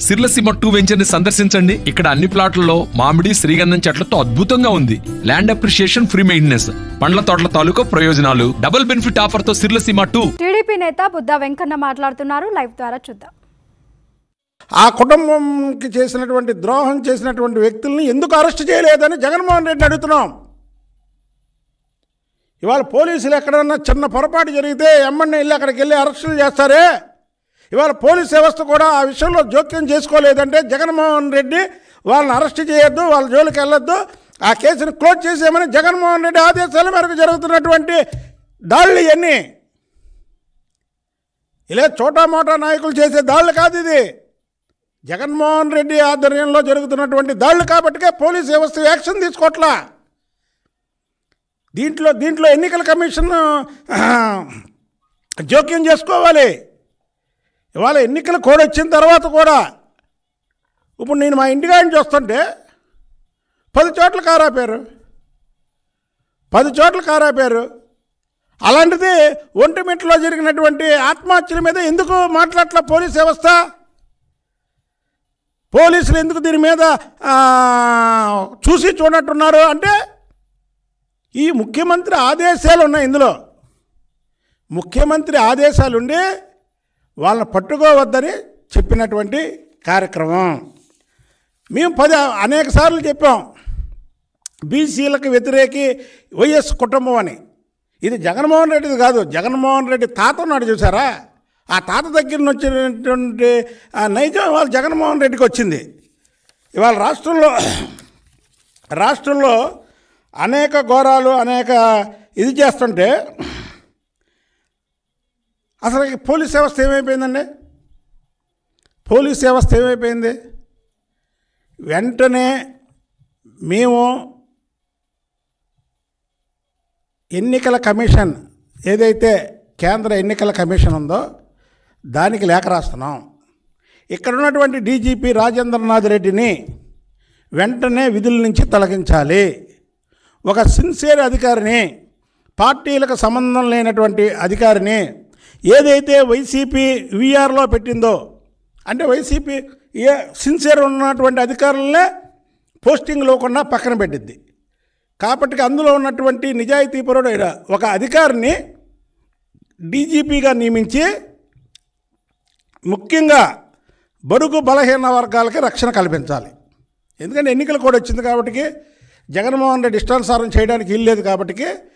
సిర్లసీమ two venture ని సందర్శించండి ఇక్కడ అన్ని ప్లాట్లలో మామిడి శ్రీగంధం చెట్లతో అద్భుతంగా ఉంది ల్యాండ్ అప్రిషియేషన్ ఫ్రీ మెయింటెనెన్స్ పండ్ల తోటల తాలూకా ప్రయోజనాలు డబుల్ బెనిఫిట్ ఆఫర్ తో సిర్లసీమ టూ టీడీపీ నేత బుద్ధా వెంకన్న మాట్లాడుతున్నారు లైవ్ ద్వారా చూద్దాం ఆ కుటుంబంకి చేసినటువంటి ద్రోహం చేసినటువంటి వ్యక్తుల్ని ఎందుకు అరెస్ట్ చేయలేదని జగన్మోహన్ రెడ్డిని అడుగుతున్నాం ఇవాళ పోలీసులు ఎక్కడన్నా చిన్న పొరపాటు జరిగితే ఎమ్మెల్యే వెళ్ళి అక్కడికి వెళ్ళి అరెస్టులు చేస్తారే ఇవాళ పోలీస్ వ్యవస్థ కూడా ఆ విషయంలో జోక్యం చేసుకోలేదంటే జగన్మోహన్ రెడ్డి వాళ్ళని అరెస్ట్ చేయొద్దు వాళ్ళ జోలికి వెళ్ళొద్దు ఆ కేసును క్లోజ్ చేసేయమని జగన్మోహన్ రెడ్డి ఆదేశాల మేరకు జరుగుతున్నటువంటి దాడులు ఇవన్నీ ఇలా చోటా మోటా నాయకులు చేసే దాడులు కాదు ఇది జగన్మోహన్ రెడ్డి ఆధ్వర్యంలో జరుగుతున్నటువంటి దాడులు కాబట్టికే పోలీస్ వ్యవస్థ యాక్షన్ తీసుకోవట్లా దీంట్లో దీంట్లో ఎన్నికల కమిషన్ ఆ, జోక్యం చేసుకోవాలి ఇవాళ ఎన్నికల కోడ్ వచ్చిన తర్వాత కూడా ఇప్పుడు నేను మా ఇంటిగా నుంచి వస్తుంటే పది చోట్ల కారాపారు పది చోట్ల కారాపారు అలాంటిది ఒంటిమిట్లో జరిగినటువంటి ఆత్మహత్యల మీద ఎందుకు మాట్లాడట్లా పోలీస్ వ్యవస్థ పోలీసులు ఎందుకు దీని మీద ఆ, చూసి చూడట్టున్నారు అంటే ఈ ముఖ్యమంత్రి ఆదేశాలు ఉన్నాయి ఇందులో ముఖ్యమంత్రి ఆదేశాలుండి వాళ్ళని పట్టుకోవద్దని చెప్పినటువంటి కార్యక్రమం మేము పది అనేక సార్లు చెప్పాం బీసీలకు వ్యతిరేకి వైఎస్ కుటుంబం అని ఇది జగన్మోహన్ రెడ్డిది కాదు జగన్మోహన్ రెడ్డి తాత ఉన్నాడు చూసారా ఆ తాత దగ్గర నుంచి వచ్చినటువంటి ఆ నైజం ఇవాళ జగన్మోహన్ రెడ్డికి వచ్చింది ఇవాళ రాష్ట్రంలో రాష్ట్రంలో అనేక ఘోరాలు అనేక ఇది చేస్తుంటే అసలు ఈ పోలీస్ వ్యవస్థ ఏమైపోయిందండి పోలీస్ వ్యవస్థ ఏమైపోయింది వెంటనే మేము ఎన్నికల కమిషన్ ఏదైతే కేంద్ర ఎన్నికల కమిషన్ ఉందో దానికి లేఖ రాస్తున్నాం ఇక్కడ ఉన్నటువంటి డీజీపీ రాజేంద్రనాథ్ రెడ్డిని వెంటనే విధుల నుంచి తొలగించాలి ఒక సిన్సియర్ అధికారిని పార్టీలకు సంబంధం లేనటువంటి అధికారిని ఏదైతే వైసీపీ విఆర్లో పెట్టిందో అంటే వైసీపీ ఏ సిన్సియర్ ఉన్నటువంటి అధికారులనే పోస్టింగ్ లేకుండా పక్కన పెట్టింది కాబట్టి అందులో ఉన్నటువంటి నిజాయితీపరుడైన ఒక అధికారిని డీజీపీగా నియమించి ముఖ్యంగా బడుగు బలహీన వర్గాలకి రక్షణ కల్పించాలి ఎందుకంటే ఎన్నికల కోడ్ వచ్చింది కాబట్టి జగన్మోహన్ రెడ్డి ఇష్టానుసారం చేయడానికి వీల్లేదు కాబట్టి